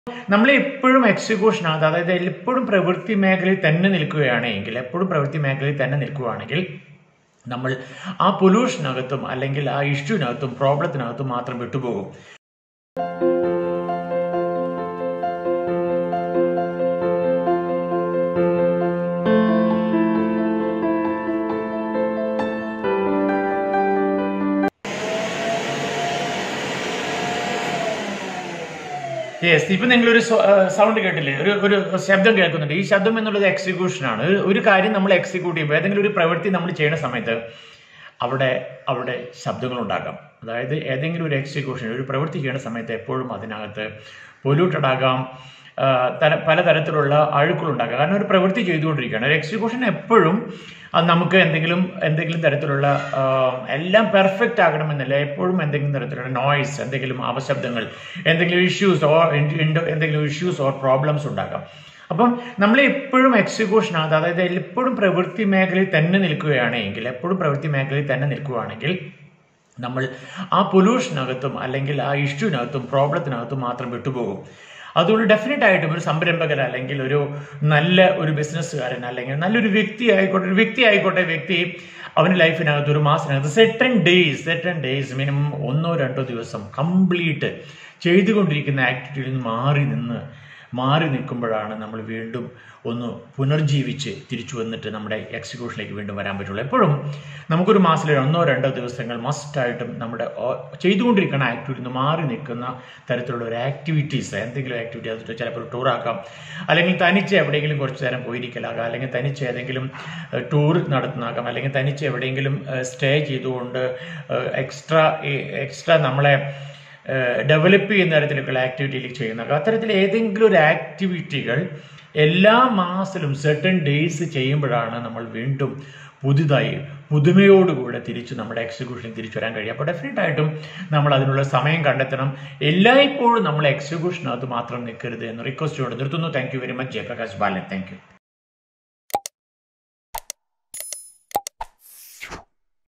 നമ്മൾ എപ്പോഴും എക്സിക്യൂഷനകത്ത് അതായത് എപ്പോഴും പ്രവൃത്തി മേഖലയിൽ തന്നെ നിൽക്കുകയാണെങ്കിൽ എപ്പോഴും പ്രവൃത്തി മേഖലയിൽ തന്നെ നിൽക്കുകയാണെങ്കിൽ നമ്മൾ ആ പൊല്യൂഷനകത്തും അല്ലെങ്കിൽ ആ ഇഷ്യൂവിനകത്തും പ്രോബ്ലത്തിനകത്തും മാത്രം വിട്ടുപോകും യെസ് ഇപ്പൊ നിങ്ങളൊരു സൗണ്ട് കേട്ടില്ലേ ഒരു ഒരു ശബ്ദം കേൾക്കുന്നുണ്ട് ഈ ശബ്ദം എന്നുള്ളത് എക്സിക്യൂഷൻ ആണ് ഒരു- ഒരു കാര്യം നമ്മൾ എക്സിക്യൂട്ട് ചെയ്യുമ്പോൾ ഏതെങ്കിലും ഒരു പ്രവൃത്തി നമ്മൾ ചെയ്യുന്ന സമയത്ത് അവിടെ അവിടെ ശബ്ദങ്ങൾ ഉണ്ടാകാം അതായത് ഏതെങ്കിലും ഒരു എക്സിക്യൂഷൻ ഒരു പ്രവൃത്തി ചെയ്യുന്ന സമയത്ത് എപ്പോഴും അതിനകത്ത് പൊല്യൂട്ടഡ് ആകാം ആ, തര പലതരത്തിലുള്ള അഴുക്കുകളുണ്ടാകാം കാരണം ഒരു പ്രവൃത്തി ചെയ്തുകൊണ്ടിരിക്കുകയാണ് ഒരു എക്സിക്യൂഷൻ എപ്പോഴും അത് നമുക്ക് എന്തെങ്കിലും എന്തെങ്കിലും തരത്തിലുള്ള ആ, എല്ലാം പെർഫെക്റ്റ് ആകണമെന്നില്ല എപ്പോഴും എന്തെങ്കിലും തരത്തിലുള്ള നോയ്സ് എന്തെങ്കിലും അപശബ്ദങ്ങൾ എന്തെങ്കിലും ഇഷ്യൂസ് ഓർ എന്തെങ്കിലും ഇഷ്യൂസ് ഓർ പ്രോബ്ലംസ് ഉണ്ടാകാം അപ്പം നമ്മൾ എപ്പോഴും എക്സിക്യൂഷനകത്ത് അതായത് എപ്പോഴും പ്രവൃത്തി മേഖലയിൽ തന്നെ നിൽക്കുകയാണെങ്കിൽ എപ്പോഴും പ്രവൃത്തി മേഖലയിൽ തന്നെ നിൽക്കുകയാണെങ്കിൽ നമ്മൾ ആ പൊല്യൂഷനകത്തും അല്ലെങ്കിൽ ആ ഇഷ്യൂവിനകത്തും പ്രോബ്ലത്തിനകത്തും മാത്രം വിട്ടുപോകും അതുകൊണ്ട് ഡെഫിനറ്റ് ആയിട്ടും ഒരു സംരംഭകൻ അല്ലെങ്കിൽ ഒരു നല്ല ഒരു ബിസിനസ്സുകാരൻ അല്ലെങ്കിൽ നല്ലൊരു വ്യക്തി ആയിക്കോട്ടെ ഒരു വ്യക്തി ആയിക്കോട്ടെ വ്യക്തി അവന്റെ ലൈഫിനകത്ത് ഒരു മാസത്തിനകത്ത് seven days seven days minimum ഒന്നോ രണ്ടോ ദിവസം കംപ്ലീറ്റ് ചെയ്തുകൊണ്ടിരിക്കുന്ന ആക്ടിവിറ്റിയിൽ നിന്ന് മാറി നിന്ന് മാറി നിൽക്കുമ്പോഴാണ് നമ്മൾ വീണ്ടും ഒന്ന് പുനർജീവിച്ച് തിരിച്ചു വന്നിട്ട് നമ്മുടെ എക്സിക്യൂഷനിലേക്ക് വീണ്ടും വരാൻ പറ്റുള്ളൂ എപ്പോഴും നമുക്കൊരു മാസത്തിൽ ഒന്നോ രണ്ടോ ദിവസങ്ങൾ മസ്റ്റായിട്ടും നമ്മുടെ ഓ- ചെയ്തുകൊണ്ടിരിക്കുന്ന ആക്ടിവിറ്റി നിന്ന് മാറി നിൽക്കുന്ന തരത്തിലുള്ള ഒരു ആക്ടിവിറ്റീസ് എന്തെങ്കിലും ആക്ടിവിറ്റി അത് ചിലപ്പോൾ ടൂർ ആക്കാം അല്ലെങ്കിൽ തനിച്ച് എവിടെയെങ്കിലും കുറച്ച് നേരം പോയിരിക്കലാകാം അല്ലെങ്കിൽ തനിച്ച് ഏതെങ്കിലും ടൂർ നടത്തുന്നതാകാം അല്ലെങ്കിൽ തനിച്ച് എവിടെയെങ്കിലും സ്റ്റേ ചെയ്തുകൊണ്ട് എക്സ്ട്രാ എക്സ്ട്രാ നമ്മളെ ഡെവലപ്പ് ചെയ്യുന്ന തരത്തിലുള്ള ആക്ടിവിറ്റിയിൽ ചെയ്യുന്നത് അത്തരത്തിൽ ഏതെങ്കിലും ഒരു ആക്ടിവിറ്റികൾ എല്ലാ മാസത്തിലും സെർട്ടൺ ഡേയ്സ് ചെയ്യുമ്പോഴാണ് നമ്മൾ വീണ്ടും പുതുതായി പുതുമയോടുകൂടെ തിരിച്ച് നമ്മുടെ എക്സിക്യൂഷനിൽ തിരിച്ചു വരാൻ കഴിയും അപ്പോൾ ഡെഫിനറ്റ് ആയിട്ടും നമ്മൾ അതിനുള്ള സമയം കണ്ടെത്തണം എല്ലായ്പ്പോഴും നമ്മൾ എക്സിക്യൂഷനകത്ത് മാത്രം നിൽക്കരുത് എന്ന് റിക്വസ്റ്റ് കൊണ്ട് നിർത്തുന്നു thank you very much Jayaprakash Balan thank U